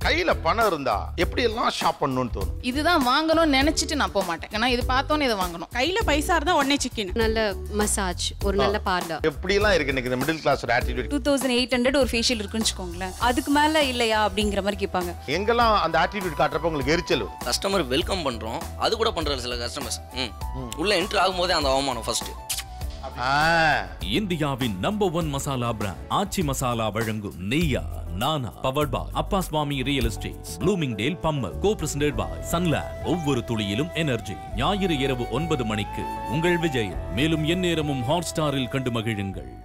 கையில பணம் இருந்தா எப்படி எல்லாம் ஷாப் பண்ணணும்னு தோணும் இதுதான் வாங்கணும்னு நினைச்சிட்டு நான் போக மாட்டேன் ஏன்னா இது பார்த்தோன்னே இதை வாங்கணும் கையில பைசா இருந்தா உடனே சிக்கன் நல்ல மசாஜ் ஒரு நல்ல பார்லர் எப்படி எல்லாம் இருக்கு இன்னைக்கு இந்த middle class attitude two thousand eight hundred ஒரு ஃபேஷியல் இருக்குன்னு வச்சுக்கோங்களேன் அதுக்கு மேல இல்லையா அப்படிங்கிற மாதிரி கேட்பாங்க எங்கெல்லாம் அந்த ஆட்டிடியூட் காட்டுறப்ப உங்களுக்கு எரிச்சல் வரும்? கஸ்டமர் வெல்கம் பண்றோம் அது கூட பண்றாரு சில கஸ்டமர்ஸ் ம் உள்ள என்ட்ரு ஆகும்போதே அந்த அவமானம் ஃபர்ஸ்ட் ஆ இந்தியாவின் number one masala brand Aachi masala வழங்கும் நெய்யா நானா powered by Appa Swamy real estate blooming dale பம்மர் கோ பிரசன்டட் பாய் சன்லேண்ட் ஒவ்வொரு துளியிலும் எனர்ஜி ஞாயிறு இரவு ஒன்பது மணிக்கு உங்கள் விஜய் மேலும் எந்நேரமும் ஹாட் ஸ்டாரில் கண்டு மகிழுங்கள்